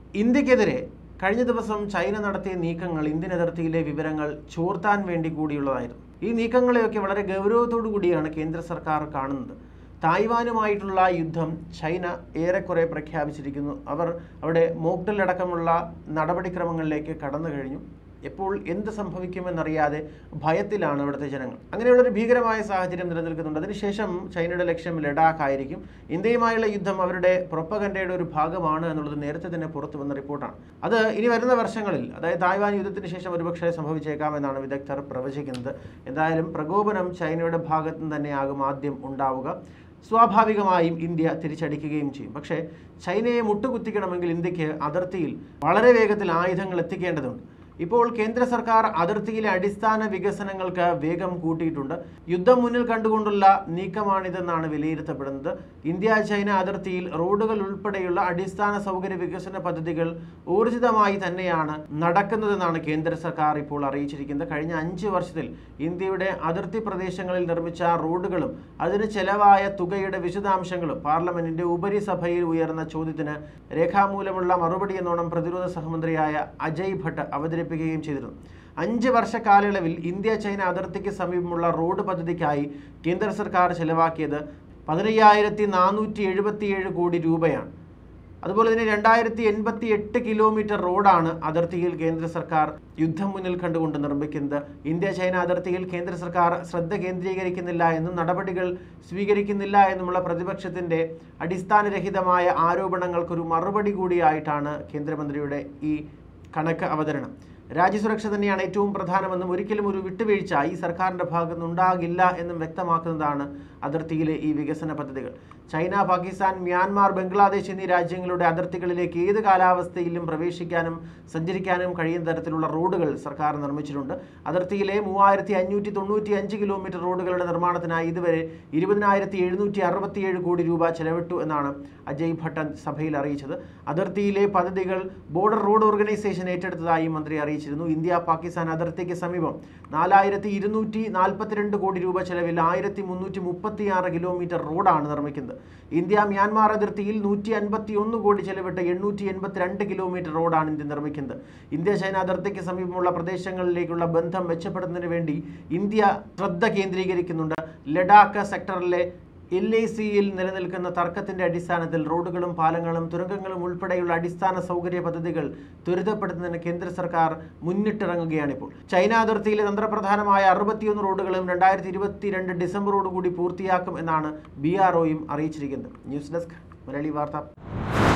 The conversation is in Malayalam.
ഇന്ത്യക്കെതിരെ കഴിഞ്ഞ ദിവസം ചൈന നടത്തിയ നീക്കങ്ങൾ ഇന്ത്യൻ അതിർത്തിയിലെ വിവരങ്ങൾ ചോർത്താൻ വേണ്ടി കൂടിയുള്ളതായിരുന്നു ഈ നീക്കങ്ങളെയൊക്കെ വളരെ ഗൗരവത്തോടു കൂടിയാണ് കേന്ദ്ര സർക്കാർ കാണുന്നത് തായ്വാനുമായിട്ടുള്ള യുദ്ധം ചൈന ഏറെക്കുറെ പ്രഖ്യാപിച്ചിരിക്കുന്നു അവർ അവിടെ മോക്ഡൽ അടക്കമുള്ള നടപടിക്രമങ്ങളിലേക്ക് കടന്നു കഴിഞ്ഞു എപ്പോൾ എന്ത് സംഭവിക്കുമെന്നറിയാതെ ഭയത്തിലാണ് ഇവിടുത്തെ ജനങ്ങൾ അങ്ങനെയുള്ളൊരു ഭീകരമായ സാഹചര്യം നിലനിൽക്കുന്നുണ്ട് അതിനുശേഷം ചൈനയുടെ ലക്ഷ്യം ലഡാക്ക് ആയിരിക്കും ഇന്ത്യയുമായുള്ള യുദ്ധം അവരുടെ പ്രൊപ്പഗൻഡയുടെ ഒരു ഭാഗമാണ് എന്നുള്ളത് നേരത്തെ തന്നെ പുറത്തു വന്ന റിപ്പോർട്ടാണ് അത് ഇനി വരുന്ന വർഷങ്ങളിൽ അതായത് തായ്വാൻ യുദ്ധത്തിന് ശേഷം ഒരുപക്ഷെ സംഭവിച്ചേക്കാം എന്നാണ് വിദഗ്ധർ പ്രവചിക്കുന്നത് എന്തായാലും പ്രകോപനം ചൈനയുടെ ഭാഗത്തു നിന്ന് തന്നെയാകും ആദ്യം ഉണ്ടാവുക സ്വാഭാവികമായും ഇന്ത്യ തിരിച്ചടിക്കുകയും ചെയ്യും പക്ഷേ ചൈനയെ മുട്ടുകുത്തിക്കണമെങ്കിൽ ഇന്ത്യക്ക് അതിർത്തിയിൽ വളരെ വേഗത്തിൽ ആയുധങ്ങൾ എത്തിക്കേണ്ടതുണ്ട് ഇപ്പോൾ കേന്ദ്ര സർക്കാർ അതിർത്തിയിലെ അടിസ്ഥാന വികസനങ്ങൾക്ക് വേഗം കൂട്ടിയിട്ടുണ്ട് യുദ്ധം മുന്നിൽ കണ്ടുകൊണ്ടുള്ള നീക്കമാണിതെന്നാണ് വിലയിരുത്തപ്പെടുന്നത് ഇന്ത്യ ചൈന അതിർത്തിയിൽ റോഡുകൾ ഉൾപ്പെടെയുള്ള അടിസ്ഥാന സൗകര്യ വികസന പദ്ധതികൾ ഊർജിതമായി തന്നെയാണ് നടക്കുന്നതെന്നാണ് കേന്ദ്ര സർക്കാർ ഇപ്പോൾ അറിയിച്ചിരിക്കുന്നത് കഴിഞ്ഞ അഞ്ച് വർഷത്തിൽ ഇന്ത്യയുടെ അതിർത്തി പ്രദേശങ്ങളിൽ നിർമ്മിച്ച റോഡുകളും അതിന് ചെലവായ തുകയുടെ വിശദാംശങ്ങളും പാർലമെന്റിന്റെ ഉപരിസഭയിൽ ഉയർന്ന ചോദ്യത്തിന് രേഖാമൂലമുള്ള മറുപടി എന്നോണം പ്രതിരോധ സഹമന്ത്രിയായ അജയ് ഭട്ട് അവതരിപ്പിക്കുകയും ചെയ്തിരുന്നു അഞ്ച് വർഷ കാലയളവിൽ ഇന്ത്യ ചൈന അതിർത്തിക്ക് സമീപമുള്ള റോഡ് പദ്ധതിക്കായി കേന്ദ്ര സർക്കാർ ചെലവാക്കിയത് പതിനയ്യായിരത്തി നാനൂറ്റി എഴുപത്തിയേഴ് കോടി രൂപയാണ് അതുപോലെ തന്നെ രണ്ടായിരത്തി എൺപത്തി എട്ട് കിലോമീറ്റർ റോഡാണ് അതിർത്തിയിൽ കേന്ദ്ര സർക്കാർ യുദ്ധം മുന്നിൽ കണ്ടുകൊണ്ട് നിർമ്മിക്കുന്നത് ഇന്ത്യ ചൈന അതിർത്തിയിൽ കേന്ദ്ര സർക്കാർ ശ്രദ്ധ കേന്ദ്രീകരിക്കുന്നില്ല എന്നും നടപടികൾ സ്വീകരിക്കുന്നില്ല എന്നുമുള്ള പ്രതിപക്ഷത്തിന്റെ അടിസ്ഥാനരഹിതമായ ആരോപണങ്ങൾക്കൊരു മറുപടി കൂടിയായിട്ടാണ് കേന്ദ്രമന്ത്രിയുടെ ഈ കണക്ക് അവതരണം രാജ്യസുരക്ഷ തന്നെയാണ് ഏറ്റവും പ്രധാനമെന്നും ഒരിക്കലും ഒരു വിട്ടുവീഴ്ച ഈ സർക്കാരിൻ്റെ ഭാഗത്തുനിന്ന് ഉണ്ടാകില്ല എന്നും വ്യക്തമാക്കുന്നതാണ് അതിർത്തിയിലെ ഈ വികസന പദ്ധതികൾ ചൈന പാകിസ്ഥാൻ മ്യാൻമാർ ബംഗ്ലാദേശ് എന്നീ രാജ്യങ്ങളുടെ അതിർത്തികളിലേക്ക് ഏത് കാലാവസ്ഥയിലും പ്രവേശിക്കാനും സഞ്ചരിക്കാനും കഴിയുന്ന തരത്തിലുള്ള റോഡുകൾ സർക്കാർ നിർമ്മിച്ചിട്ടുണ്ട് അതിർത്തിയിലെ മൂവായിരത്തി അഞ്ഞൂറ്റി തൊണ്ണൂറ്റി അഞ്ച് കിലോമീറ്റർ റോഡുകളുടെ നിർമ്മാണത്തിനായി ഇതുവരെ ഇരുപതിനായിരത്തി എഴുന്നൂറ്റി അറുപത്തിയേഴ് കോടി രൂപ ചെലവിട്ടു എന്നാണ് അജയ് ഭട്ടൻ സഭയിൽ അറിയിച്ചത് അതിർത്തിയിലെ പദ്ധതികൾ ബോർഡർ റോഡ് ഓർഗനൈസേഷൻ ഏറ്റെടുത്തതായി മന്ത്രി അറിയിച്ചിരുന്നു ഇന്ത്യ പാകിസ്ഥാൻ അതിർത്തിക്ക് സമീപം നാലായിരത്തി ഇരുന്നൂറ്റി നാൽപ്പത്തിരണ്ട് കോടി രൂപ ചെലവിൽ ആയിരത്തി മുന്നൂറ്റി മുപ്പത്തിയാറ് കിലോമീറ്റർ റോഡാണ് നിർമ്മിക്കുന്നത് ഇന്ത്യ മ്യാൻമാർ അതിർത്തിയിൽ നൂറ്റി അൻപത്തി ഒന്ന് കോടി ചെലവിട്ട് എണ്ണൂറ്റി എൺപത്തിരണ്ട് കിലോമീറ്റർ റോഡാണ് ഇന്ത്യ നിർമ്മിക്കുന്നത് ഇന്ത്യ ചൈന അതിർത്തിക്ക് സമീപമുള്ള പ്രദേശങ്ങളിലേക്കുള്ള ബന്ധം മെച്ചപ്പെടുത്തുന്നതിന് വേണ്ടി ഇന്ത്യ ശ്രദ്ധ കേന്ദ്രീകരിക്കുന്നുണ്ട് ലഡാക്ക് സെക്ടറിലെ എൽ ഐ സിയിൽ നിലനിൽക്കുന്ന തർക്കത്തിന്റെ അടിസ്ഥാനത്തിൽ റോഡുകളും പാലങ്ങളും തുരങ്കങ്ങളും ഉൾപ്പെടെയുള്ള അടിസ്ഥാന സൗകര്യ പദ്ധതികൾ ത്വരിതപ്പെടുത്തുന്നതിന് കേന്ദ്ര സർക്കാർ മുന്നിട്ടിറങ്ങുകയാണിപ്പോൾ ചൈന അതിർത്തിയിലെ തന്ത്രപ്രധാനമായ അറുപത്തിയൊന്ന് റോഡുകളും രണ്ടായിരത്തി ഇരുപത്തിരണ്ട് ഡിസംബറോടുകൂടി പൂർത്തിയാക്കും എന്നാണ് ബി ആർ ഒയും അറിയിച്ചിരിക്കുന്നത് ന്യൂസ് ഡെസ്ക് മലയാളി വാർത്ത